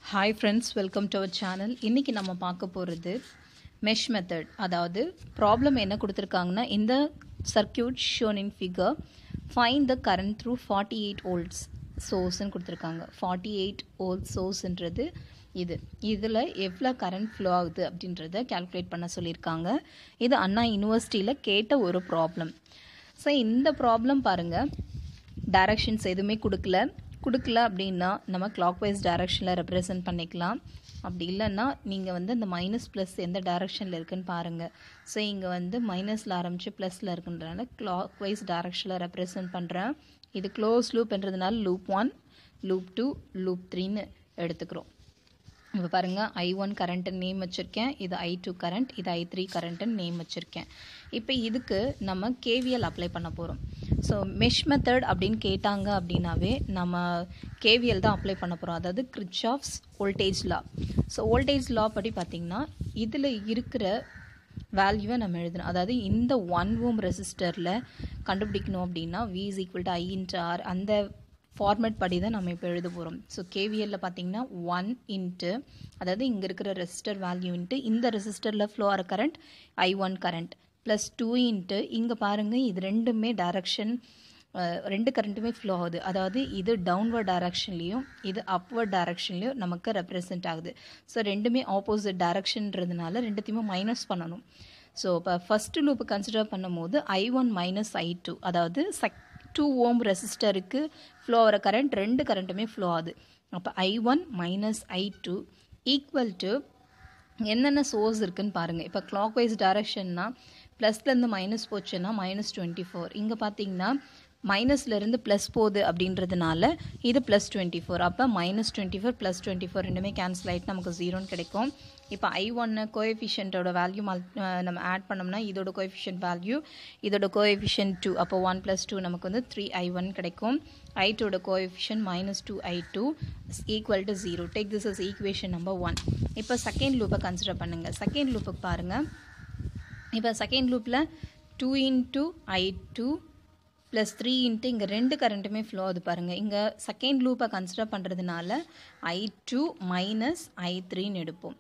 Hi friends welcome to our channel இன்றைக்கி நம்ம பார்க்க போகிறது மெஷ் மெத்தட் அதாவது ப்ராப்ளம் என்ன கொடுத்துருக்காங்கன்னா இந்த circuit shown in figure find the current through forty eight volts சோர்ஸ்ன்னு கொடுத்துருக்காங்க ஃபார்ட்டி எயிட் ஓல்ட் சோர்ஸ்ன்றது இது இதில் எவ்வளோ கரண்ட் ஃப்ளோ ஆகுது அப்படின்றத கால்குலேட் பண்ண சொல்லியிருக்காங்க இது அண்ணா யூனிவர்சிட்டியில் கேட்ட ஒரு ப்ராப்ளம் ஸோ இந்த ப்ராப்ளம் பாருங்கள் டைரக்ஷன்ஸ் எதுவுமே கொடுக்கல கொடுக்கல அப்படின்னா நம்ம கிளாக் வைஸ் டைரக்ஷனில் ரெப்ரசன்ட் பண்ணிக்கலாம் அப்படி இல்லைன்னா நீங்கள் வந்து இந்த மைனஸ் ப்ளஸ் எந்த டைரக்ஷனில் இருக்குன்னு பாருங்கள் ஸோ இங்கே வந்து மைனஸில் ஆரம்பித்து ப்ளஸில் இருக்குன்றனால கிளாக் வைஸ் டைரக்ஷனில் ரெப்ரசன்ட் பண்ணுறேன் இது க்ளோஸ் லூப்ன்றதுனால loop one loop two loop த்ரீன்னு எடுத்துக்கிறோம் இப்போ பாருங்கள் ஐ ஒன் கரண்ட்டுன்னு நேம் வச்சுருக்கேன் இது ஐ டூ கரண்ட் இது ஐ த்ரீ கரண்ட்டுன்னு நேம் வச்சுருக்கேன் இப்போ இதுக்கு நம்ம கேவிஎல் அப்ளை பண்ண போகிறோம் ஸோ மெஷ் மெத்தட் அப்படின்னு கேட்டாங்க அப்படின்னாவே நம்ம கேவிஎல் தான் அப்ளை பண்ண போகிறோம் அதாவது Kirchhoff's voltage law so voltage law படி பார்த்திங்கன்னா இதில் இருக்கிற வேல்யூவை நம்ம எழுதணும் அதாவது இந்த ஒன் ஓம் ரெசிஸ்டரில் கண்டுபிடிக்கணும் அப்படின்னா V is equal to I into R அந்த ஃபார்மேட் படி தான் நம்ம இப்போ எழுத போகிறோம் ஸோ கேவிஎல்ல பார்த்தீங்கன்னா ஒன் இன்ட்டு அதாவது இங்கே இருக்கிற ரெசிஸ்டர் வேல்யூ இன்ட்டு இந்த ரெசிஸ்டரில் ஃப்ளோ ஆகிற current I one current plus two into இங்கே பாருங்கள் இது ரெண்டுமே டைரக்ஷன் ரெண்டு கரண்ட்டுமே ஃப்ளோ ஆகுது அதாவது இது டவுன்வர்ட் டைரக்ஷன்லேயும் இது அப்வர்ட் டைரக்ஷன்லேயும் நமக்கு ரெப்ரசன்ட் ஆகுது ஸோ ரெண்டுமே ஆப்போசிட் டைரக்ஷன்றதுனால ரெண்டுத்தையுமே மைனஸ் பண்ணணும் ஸோ இப்போ ஃபஸ்ட்டு லூப்பு கன்சிடர் பண்ணும்போது I one minus I two அதாவது சக் டூ ஓம் ரெசிஸ்டருக்கு ஃப்ளோ ஆகிற கரண்ட் ரெண்டு கரண்ட்டுமே ஃப்ளோ ஆகுது அப்போ I one minus I two equal to என்னென்ன சோர்ஸ் இருக்குன்னு பாருங்கள் இப்போ கிளாக் வைஸ் டைரக்ஷன்னா ப்ளஸ்லேருந்து மைனஸ் போச்சுன்னா மைனஸ் டுவெண்ட்டி ஃபோர் இங்கே பார்த்தீங்கன்னா மைனஸ்லேருந்து ப்ளஸ் போகுது அப்படின்றதுனால இது ப்ளஸ் டுவெண்ட்டி ஃபோர் அப்போ minus twenty four plus twenty four ரெண்டுமே கேன்சல் ஆகிட்டு நமக்கு ஜீரோன்னு கிடைக்கும் இப்போ ஐ ஒன்று கோஎஃபிஷியன்ட்டோட வேல்யூ மல் நம்ம ஆட் பண்ணோம்னா இதோட கோஎஃபிஷியன்ட் வேல்யூ இதோட கோஎஃபிஷியன்ட் டூ அப்போ ஒன் ப்ளஸ் டூ நமக்கு வந்து த்ரீ ஐ ஒன் கிடைக்கும் ஐ டூட coefficient minus two I two equal to zero take this is equation number one இப்போ செகண்ட் லூப்பை கன்சிடர் பண்ணுங்கள் செகண்ட் லூப்புக்கு பாருங்கள் இப்போ செகண்ட் லூப்பில் two into I two plus three into இங்கே ரெண்டு கரண்ட்டுமே ஃப்ளோ ஆகுது பாருங்கள் இங்கே செகண்ட் லூப்பை கன்சிடர் பண்ணுறதுனால ஐ டூ மைனஸ் ஐ த்ரீன்னு எடுப்போம்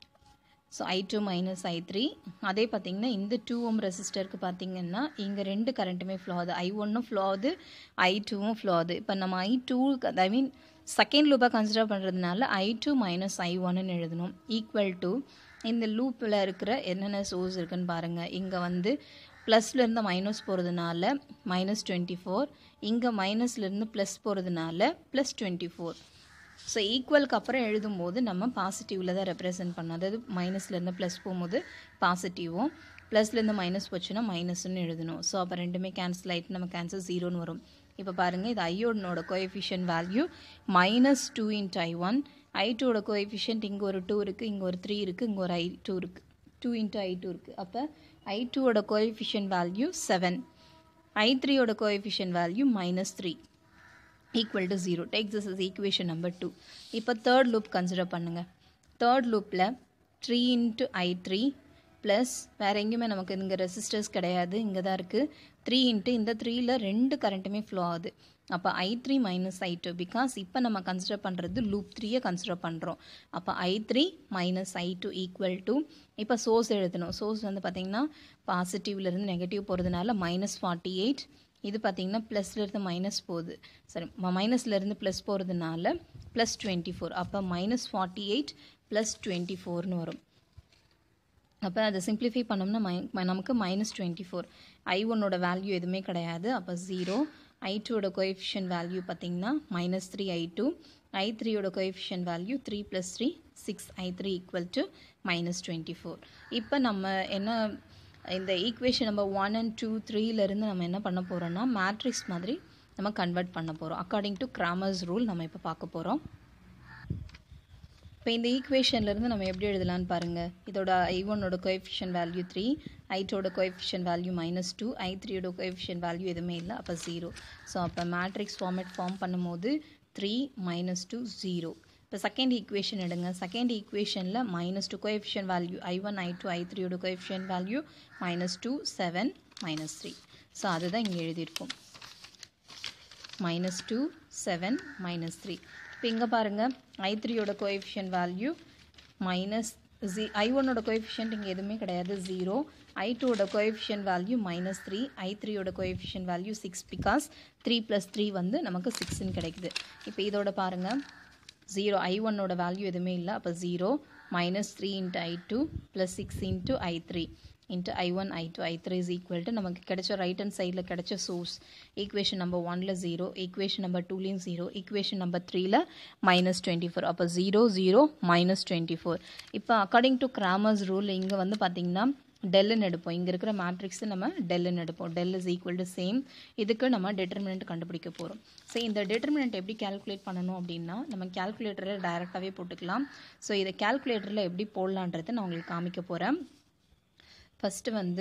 so I two minus I three அதே பார்த்திங்கன்னா இந்த டூ ஓம் ரெசிஸ்டருக்கு பார்த்திங்கன்னா இங்கே ரெண்டு கரண்ட்டுமே ஃப்ளோ ஆகுது ஐ ஒன்னும் ஃப்ளோ ஆகுது ஐ டூவும் ஃப்ளோ ஆகுது இப்போ நம்ம I two I mean second லூப்பை கன்சிடர் பண்ணுறதுனால ஐ டூ மைனஸ் ஐ ஒன்னு எழுதணும் ஈக்குவல் டு இந்த லூப்பில் இருக்கிற என்னென்ன சோர்ஸ் இருக்குன்னு பாருங்கள் இங்கே வந்து ப்ளஸ்லேருந்து மைனஸ் போகிறதுனால மைனஸ் டுவெண்ட்டி ஃபோர் இங்கே மைனஸ்லேருந்து ப்ளஸ் போகிறதுனால ப்ளஸ் டுவெண்ட்டி ஃபோர் ஸோ ஈக்குவலுக்கு அப்புறம் எழுதும்போது நம்ம பாசிட்டிவில் தான் ரெப்ரசன்ட் பண்ணோம் அதாவது மைனஸ்லேருந்து ப்ளஸ் போகும்போது பாசிட்டிவும் ப்ளஸ்லேருந்து மைனஸ் போச்சுன்னா மைனஸ்ன்னு எழுதணும் ஸோ அப்போ ரெண்டுமே கேன்சல் ஆகிட்டு நமக்கு ஆன்சர் ஜீரோன்னு வரும் இப்போ பாருங்கள் இது ஐயோடனோட coefficient value minus two into I one I டூவோட கோஎஃபிஷியன்ட் இங்கே ஒரு டூ இருக்குது இங்கே ஒரு த்ரீ இருக்குது இங்கே ஒரு ஐ டூ இருக்குது டூ இன்ட்டு ஐ டூ இருக்குது அப்போ ஐ டூவோட கோஎஃபிஷியன்ட் வேல்யூ செவன் ஐ த்ரீயோட coefficient value minus three equal to zero take this is equation number two இப்போ தேர்ட் லூப் கன்சிடர் பண்ணுங்கள் தேர்ட் லூப்பில் three into I three plus வேறு எங்கேயுமே நமக்கு இங்கே ரெசிஸ்டர்ஸ் கிடையாது இங்கே தான் இருக்குது த்ரீ இன்ட்டு இந்த த்ரீயில் ரெண்டு கரண்ட்டுமே ஃப்ளோ ஆகுது அப்போ I three minus I two because இப்போ நம்ம கன்சிடர் பண்ணுறது லூப் த்ரீயை கன்சிடர் பண்ணுறோம் அப்போ I three minus I two equal to இப்போ சோர்ஸ் எழுதணும் சோர்ஸ் வந்து பார்த்திங்கன்னா பாசிட்டிவ்லேருந்து நெகட்டிவ் போகிறதுனால மைனஸ் ஃபார்ட்டி எயிட் இது பார்த்திங்கன்னா ப்ளஸ்லேருந்து மைனஸ் போகுது சரி மைனஸ்லேருந்து ப்ளஸ் போகிறதுனால ப்ளஸ் டுவெண்ட்டி ஃபோர் அப்போ minus forty eight plus twenty ஃபோர்னு வரும் அப்போ அதை சிம்பிளிஃபை பண்ணோம்னா மை நமக்கு மைனஸ் டுவெண்ட்டி ஃபோர் ஐ ஒன்னோட வேல்யூ எதுவுமே கிடையாது அப்போ ஜீரோ ஐ டூவோட கோஎஃபிஷியன் வேல்யூ பார்த்திங்கன்னா minus three I two I த்ரீயோட coefficient value three plus three six I three equal to minus twenty four இப்போ நம்ம என்ன இந்த equation number one and two த்ரீலேருந்து நம்ம என்ன பண்ண போகிறோம்னா மேட்ரிக்ஸ் மாதிரி நம்ம கன்வெர்ட் பண்ண போகிறோம் அக்கார்டிங் டு கிராமர்ஸ் ரூல் நம்ம இப்போ பார்க்க போகிறோம் இப்போ இந்த ஈக்குவேஷன்லேருந்து நம்ம எப்படி எழுதலான்னு பாருங்கள் இதோட ஐ ஒன்னோட கோஎஃபிஷியன் வேல்யூ த்ரீ ஐ டோட coefficient value minus two I த்ரீயோட கோஎஃபிஷியன் வேல்யூ எதுவுமே இல்லை அப்போ ஜீரோ ஸோ அப்போ மேட்ரிக்ஸ் ஃபார்மேட் ஃபார்ம் பண்ணும்போது த்ரீ மைனஸ் டூ ஜீரோ இப்போ செகண்ட் ஈக்குவேஷன் எடுங்க செகண்ட் ஈக்குவேஷனில் minus two coefficient value I one I two I த்ரீயோட coefficient value minus two seven minus three so அதுதான் இங்கே எழுதியிருக்கோம் minus two seven minus three இப்போ இப்போ இங்கே பாருங்கள் ஐ த்ரீயோட கோஎஃபிஷியன்ட் வேல்யூ மைனஸ் ஜி ஐ ஒன்னோட கோஎஃபிஷியன்ட் இங்கே எதுவுமே கிடையாது ஜீரோ ஐ டூவோட coefficient value minus three I த்ரீயோட coefficient value six because three plus three வந்து நமக்கு சிக்ஸ்ன்னு கிடைக்குது இப்போ இதோட பாருங்கள் ஜீரோ ஐ ஒன்னோட வேல்யூ எதுவுமே இல்லை அப்போ zero minus three into I two plus six into I three into I one I two I three is equal to நமக்கு கிடைச்ச ரைட் ஹேண்ட் சைடில் கிடைச்ச சோர்ஸ் ஈக்குவேஷன் நம்பர் ஒனில் ஜீரோ ஈக்குவேஷன் நம்பர் டூலையும் ஜீரோ ஈக்குவேஷன் நம்பர் த்ரீல minus twenty four அப்போ zero zero minus twenty four இப்போ according to Cramer's rule இங்கே வந்து பார்த்தீங்கன்னா டெல்லுன்னு எடுப்போம் இங்கே இருக்கிற மேட்ரிக்ஸ் நம்ம டெல்லுன்னு எடுப்போம் del is equal to same இதுக்கு நம்ம டெட்டர்மினன்ட் கண்டுபிடிக்க போகிறோம் ஸோ இந்த டெட்டர்மினன்ட் எப்படி கேல்குலேட் பண்ணணும் அப்படின்னா நம்ம கேல்குலேட்டரில் டைரெக்டாகவே போட்டுக்கலாம் ஸோ இதை கேல்குலேட்டரில் எப்படி போடலான்றதை நான் உங்களுக்கு காமிக்க போகிறேன் ஃபஸ்ட்டு வந்து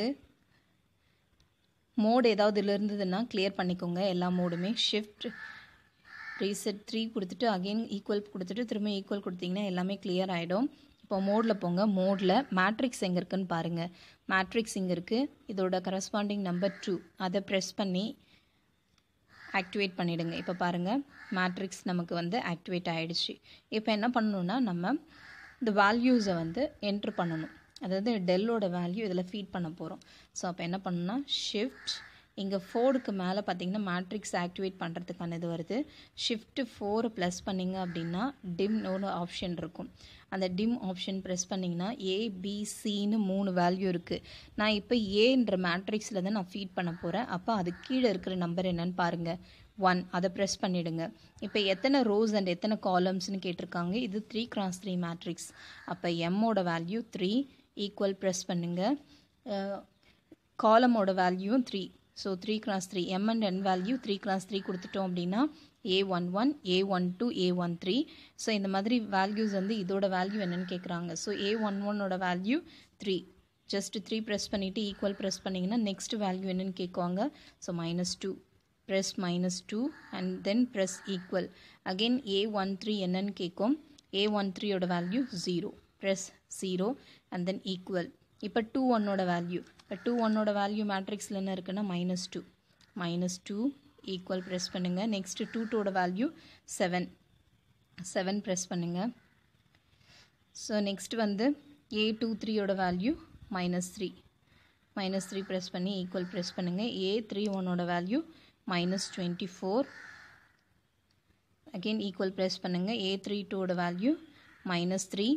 மோடு ஏதாவது இதில் இருந்ததுன்னா கிளியர் பண்ணிக்கோங்க எல்லா மோடுமே ஷிஃப்ட் ரீசெட் த்ரீ கொடுத்துட்டு அகெயின் ஈக்குவல் கொடுத்துட்டு திரும்ப ஈக்குவல் கொடுத்தீங்கன்னா எல்லாமே கிளியர் ஆகிடும் இப்போ மோடில் போங்க மோடில் மேட்ரிக்ஸ் எங்கே இருக்குன்னு பாருங்கள் மேட்ரிக்ஸ் இங்கே இருக்குது இதோட கரஸ்பாண்டிங் நம்பர் டூ அதை ப்ரெஸ் பண்ணி ஆக்டிவேட் பண்ணிவிடுங்க இப்போ பாருங்கள் மேட்ரிக்ஸ் நமக்கு வந்து ஆக்டிவேட் ஆகிடுச்சு இப்போ என்ன பண்ணணுன்னா நம்ம இந்த வேல்யூஸை வந்து என்ட்ரு பண்ணணும் அதாவது டெல்லோட வேல்யூ இதில் ஃபீட் பண்ண போகிறோம் ஸோ அப்போ என்ன பண்ணணும்னா ஷிஃப்ட் இங்கே ஃபோருக்கு மேலே பார்த்தீங்கன்னா மேட்ரிக்ஸ் ஆக்டிவேட் பண்ணுறதுக்கான இது வருது ஷிஃப்ட்டு ஃபோர் ப்ளஸ் பண்ணிங்க அப்படின்னா டிம்னு ஒரு ஆப்ஷன் இருக்கும் அந்த டிம் ஆப்ஷன் ப்ரெஸ் பண்ணிங்கன்னா ஏபிசின்னு மூணு வேல்யூ இருக்குது நான் இப்போ ஏன்ற மேட்ரிக்ஸில் தான் நான் ஃபீட் பண்ண போகிறேன் அப்போ அது கீழே இருக்கிற நம்பர் என்னன்னு பாருங்கள் ஒன் அதை ப்ரெஸ் பண்ணிவிடுங்க இப்போ எத்தனை ரோஸ் அண்ட் எத்தனை காலம்ஸ்னு கேட்டிருக்காங்க இது த்ரீ கிராஸ் த்ரீ மேட்ரிக்ஸ் அப்போ எம்மோட வேல்யூ த்ரீ ஈக்குவல் ப்ரெஸ் பண்ணுங்கள் காலமோட வேல்யூவும் three so three cross three M and N value three cross three கொடுத்துட்டோம் அப்படின்னா A one one A one two A one three so இந்த மாதிரி வேல்யூஸ் வந்து இதோட வேல்யூ என்னன்னு கேட்குறாங்க ஸோ ஏ ஒன் ஒன்னோட value three just three press பண்ணிவிட்டு ஈக்குவல் ப்ரெஸ் பண்ணிங்கன்னா நெக்ஸ்ட் வேல்யூ என்னன்னு கேட்குவாங்க so minus two press minus two and then press equal again A one three என்னன்னு கேட்கும் ஏ ஒன் த்ரீயோட value zero press zero and then equal இப்போ two ஒன்னோட value இப்போ டூ ஒன்னோட வேல்யூ மேட்ரிக்ஸில் என்ன இருக்குன்னா minus two minus two equal press பண்ணுங்கள் நெக்ஸ்ட்டு டூ டூவோட வேல்யூ செவன் செவன் ப்ரெஸ் பண்ணுங்கள் ஸோ நெக்ஸ்ட் வந்து ஏ டூ த்ரீயோட value minus three minus three press பண்ணி ஈக்குவல் ப்ரெஸ் பண்ணுங்கள் ஏ த்ரீ ஒன்னோட value minus twenty four again equal press பண்ணுங்கள் A three டூவோட value minus three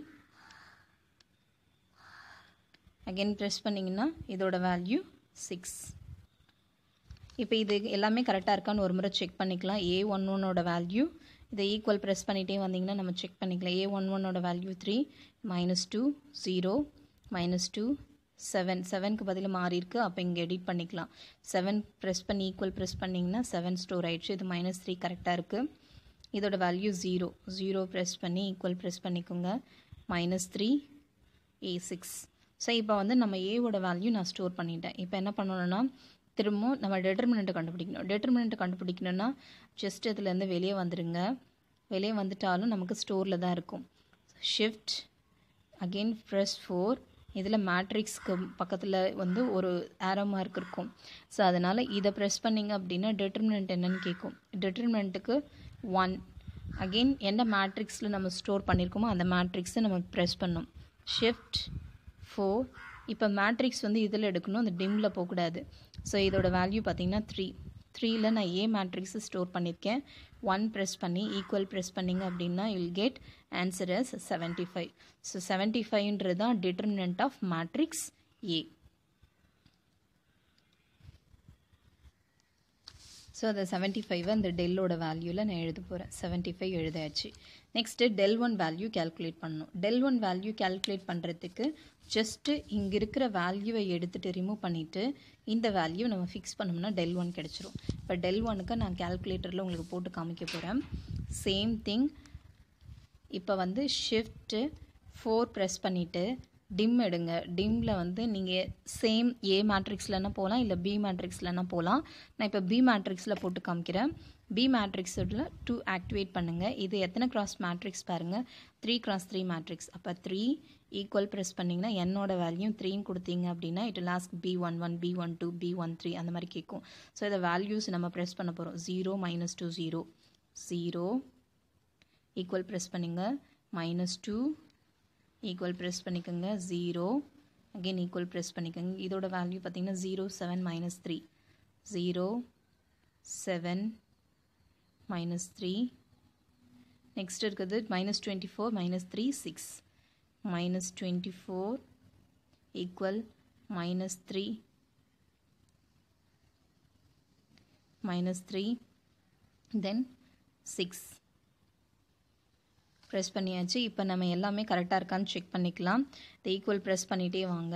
again press பண்ணிங்கன்னா இதோட வேல்யூ சிக்ஸ் இப்போ இது எல்லாமே கரெக்டாக இருக்கான்னு ஒரு முறை செக் பண்ணிக்கலாம் ஏ ஒன் ஒன்னோட வேல்யூ இதை ஈக்குவல் ப்ரெஸ் பண்ணிகிட்டே வந்தீங்கன்னா நம்ம செக் பண்ணிக்கலாம் ஏ ஒன் ஒன்னோட value three minus two zero minus two seven செவனுக்கு பதில் மாறி இருக்கு அப்போ இங்கே எடிட் பண்ணிக்கலாம் செவன் ப்ரெஸ் பண்ணி ஈக்குவல் ப்ரெஸ் பண்ணிங்கன்னா செவன் ஸ்டோர் ஆயிடுச்சு இது மைனஸ் த்ரீ கரெக்டாக இருக்குது இதோட வேல்யூ ஜீரோ ஜீரோ ப்ரெஸ் பண்ணி ஈக்குவல் ப்ரெஸ் பண்ணிக்கோங்க minus three A six so இப்போ வந்து நம்ம ஏவோட வேல்யூ நான் ஸ்டோர் பண்ணிட்டேன் இப்போ என்ன பண்ணணும்னா திரும்பவும் நம்ம டெட்டர்மினண்ட்டை கண்டுபிடிக்கணும் டெட்டர்மினண்ட்டை கண்டுபிடிக்கணும்னா ஜஸ்ட் இதுலேருந்து வெளியே வந்துடுங்க வெளியே வந்துட்டாலும் நமக்கு ஸ்டோரில் தான் இருக்கும் ஷிஃப்ட் அகெயின் ப்ரெஸ் ஃபோர் இதில் மேட்ரிக்ஸ்க்கு பக்கத்தில் வந்து ஒரு ஆரோ மார்க் இருக்கும் ஸோ அதனால் இதை ப்ரெஸ் பண்ணிங்க அப்படின்னா டெட்டர்மினண்ட் என்னன்னு கேட்கும் டெட்டர்மினண்ட்டுக்கு ஒன் அகெயின் என்ன மேட்ரிக்ஸில் நம்ம ஸ்டோர் பண்ணியிருக்கோமோ அந்த மேட்ரிக்ஸை நம்ம ப்ரெஸ் பண்ணோம் ஷிஃப்ட் ஃபோர் இப்போ மேட்ரிக்ஸ் வந்து இதில் எடுக்கணும் அந்த டிம்மில் போகக்கூடாது ஸோ இதோட வேல்யூ பார்த்தீங்கன்னா த்ரீ த்ரீயில் நான் ஏ மேட்ரிக்ஸை ஸ்டோர் பண்ணியிருக்கேன் ஒன் ப்ரெஸ் பண்ணி ஈக்குவல் ப்ரெஸ் பண்ணிங்க அப்படின்னா you'll get answer as seventy five so seventy ஃபைவ்ன்றது தான் determinant of matrix A so அதை செவன்ட்டி ஃபைவை அந்த டெல்லோட வேல்யூவில் நான் எழுத போகிறேன் செவன்ட்டி ஃபைவ் எழுதாச்சு next del one value calculate பண்ணணும் டெல் ஒன் வேல்யூ கேல்குலேட் பண்ணுறதுக்கு ஜஸ்ட்டு இங்கே இருக்கிற வேல்யூவை எடுத்துகிட்டு ரிமூவ் பண்ணிவிட்டு இந்த வேல்யூ நம்ம ஃபிக்ஸ் பண்ணோம்னா டெல் ஒன் கிடச்சிரும் இப்போ டெல் ஒனுக்கு நான் கேல்குலேட்டரில் உங்களுக்கு போட்டு காமிக்க போகிறேன் சேம் திங் இப்போ வந்து ஷிஃப்ட்டு ஃபோர் ப்ரெஸ் பண்ணிவிட்டு டிம் எடுங்க டிம்மில் வந்து நீங்கள் சேம் ஏ மேட்ரிக்ஸ்லனா போகலாம் இல்லை பி மேட்ரிக்ஸ்லனா போகலாம் நான் இப்போ பி மேட்ரிக்ஸில் போட்டு காமிக்கிறேன் பி மேட்ரிக்ஸில் டூ ஆக்டிவேட் பண்ணுங்கள் இது எத்தனை கிராஸ் மேட்ரிக்ஸ் பாருங்கள் த்ரீ கிராஸ் த்ரீ மேட்ரிக்ஸ் அப்போ த்ரீ ஈக்குவல் ப்ரெஸ் பண்ணிங்கன்னா என்னோட வேல்யூ த்ரீன்னு கொடுத்தீங்க அப்படின்னா it last B one one B one two B one three அந்த மாதிரி கேட்கும் ஸோ இதை வேல்யூஸ் நம்ம ப்ரெஸ் பண்ண போகிறோம் zero minus two zero zero equal press பண்ணுங்க மைனஸ் டூ ஈக்குவல் ப்ரெஸ் பண்ணிக்கோங்க ஜீரோ அகெயின் ஈக்குவல் ப்ரெஸ் பண்ணிக்கோங்க இதோட வேல்யூ பார்த்தீங்கன்னா zero seven minus three zero seven minus three next இருக்குது minus twenty four minus three six minus twenty four equal minus three minus 3 then 6 press பண்ணியாச்சு இப்போ நம்ம எல்லாமே கரெக்டாக இருக்கான்னு செக் பண்ணிக்கலாம் இந்த ஈக்குவல் ப்ரெஸ் பண்ணிகிட்டே வாங்க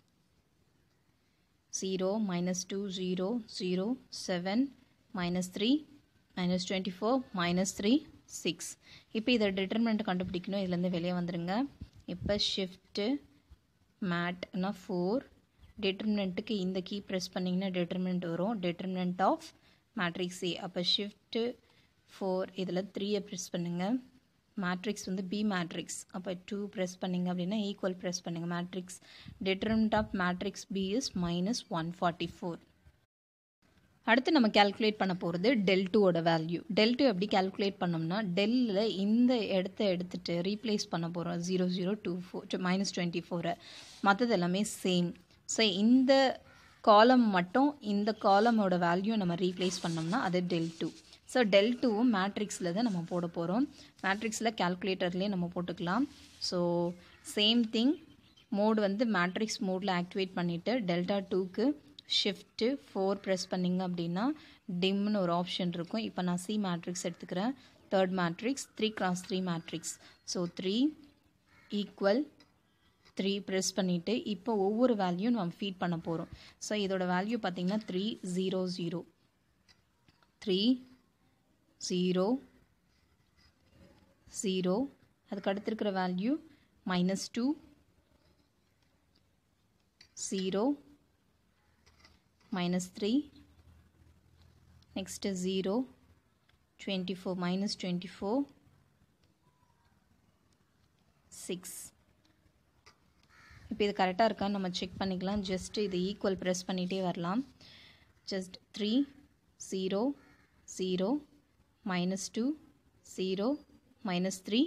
zero minus two zero zero seven minus three minus twenty four minus three six இப்போ இதை டிட்டர்மெண்ட் கண்டுபிடிக்கணும் இதுலேருந்து வெளியே வந்துடுங்க இப்போ ஷிஃப்ட்டு மேட்னா ஃபோர் டிட்டர்மினண்ட்டுக்கு இந்த கீ ப்ரெஸ் பண்ணிங்கன்னா டிட்டர்மினண்ட் வரும் டிட்டர்மினண்ட் ஆஃப் மேட்ரிக்ஸ் ஏ அப்போ ஷிஃப்ட்டு ஃபோர் இதில் த்ரீயை ப்ரெஸ் பண்ணுங்கள் மேட்ரிக்ஸ் வந்து பி மேட்ரிக்ஸ் அப்போ டூ ப்ரெஸ் பண்ணிங்க அப்படின்னா ஈக்குவல் ப்ரெஸ் பண்ணுங்கள் matrix determinant of matrix B is minus one forty four அடுத்து நம்ம கேல்குலேட் பண்ண போகிறது டெல் டூவோட வேல்யூ டெல் டூ எப்படி கேல்குலேட் பண்ணோம்னா டெல்லில் இந்த இடத்த எடுத்துகிட்டு ரீப்ளேஸ் பண்ண போகிறோம் zero zero two four minus twenty ஃபோரை மற்றது எல்லாமே சேம் ஸோ இந்த காலம் மட்டும் இந்த காலமோட வேல்யூ நம்ம ரீப்ளேஸ் பண்ணோம்னா அது டெல் டூ ஸோ டெல் டூவும் மேட்ரிக்ஸில் தான் நம்ம போட போகிறோம் மேட்ரிக்ஸில் கேல்குலேட்டர்லேயே நம்ம போட்டுக்கலாம் ஸோ சேம் திங் மோடு வந்து மேட்ரிக்ஸ் மோடில் ஆக்டிவேட் பண்ணிவிட்டு டெல்டா டூக்கு ஷிஃப்ட்டு ஃபோர் ப்ரெஸ் பண்ணிங்க அப்படின்னா டிம்னு ஒரு ஆப்ஷன் இருக்கும் இப்போ நான் சி மேட்ரிக்ஸ் எடுத்துக்கிறேன் third matrix three cross three matrix so three equal three press பண்ணிவிட்டு இப்போ ஒவ்வொரு வேல்யூ நம்ம ஃபீட் பண்ண போகிறோம் ஸோ இதோட வேல்யூ பார்த்திங்கன்னா three zero zero three zero zero அதுக்கு அடுத்து இருக்கிற value minus two zero minus three next zero twenty four minus twenty four six இப்போ இது கரெக்டாக இருக்கான்னு நம்ம செக் பண்ணிக்கலாம் ஜஸ்ட் இது ஈக்குவல் ப்ரெஸ் பண்ணிகிட்டே வரலாம் just three zero zero minus two zero minus three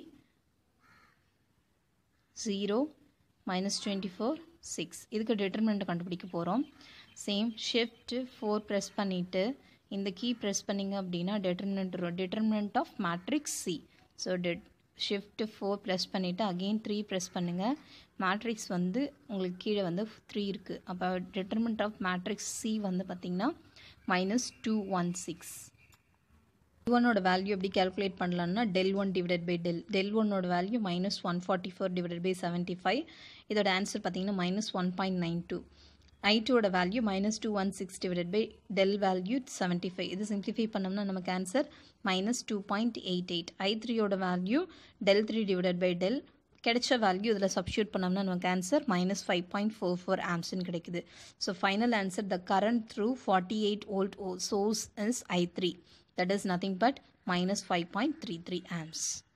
zero minus twenty four six இதுக்கு டிட்டர்மெண்ட்டை கண்டுபிடிக்க போகிறோம் சேம் ஷிஃப்ட் ஃபோர் ப்ரெஸ் பண்ணிவிட்டு இந்த கீ ப்ரெஸ் பண்ணிங்க அப்படின்னா டிட்டர்மினண்ட் வரும் determinant of matrix C so det shift four press பண்ணிவிட்டு அகெயின் த்ரீ ப்ரெஸ் பண்ணுங்கள் மேட்ரிக்ஸ் வந்து உங்களுக்கு கீழே வந்து த்ரீ இருக்குது அப்போ டிட்டர்மெண்ட் ஆஃப் மேட்ரிக்ஸ் சி வந்து பார்த்திங்கன்னா மைனஸ் டூ ஒன் சிக்ஸ் ஒன்னோட வேல்யூ எப்படி கேல்குலேட் பண்ணலாம்னா del one divided by del del ஒன்னோட value minus one forty four divided by seventy five இதோட ஆன்சர் பார்த்தீங்கன்னா minus one point nine two I டூவோட value minus two one six divided by del value seventy five இது simplify பண்ணோம்னா நமக்கு answer minus two point eight eight I த்ரீயோட value del three divided by del கிடைச்ச value இதில் substitute பண்ணோம்னா நமக்கு answer minus five point four four ஆம்ஸ்னு கிடைக்குது so final answer the current through forty eight volt source is I three that is nothing but minus 5.33 amps.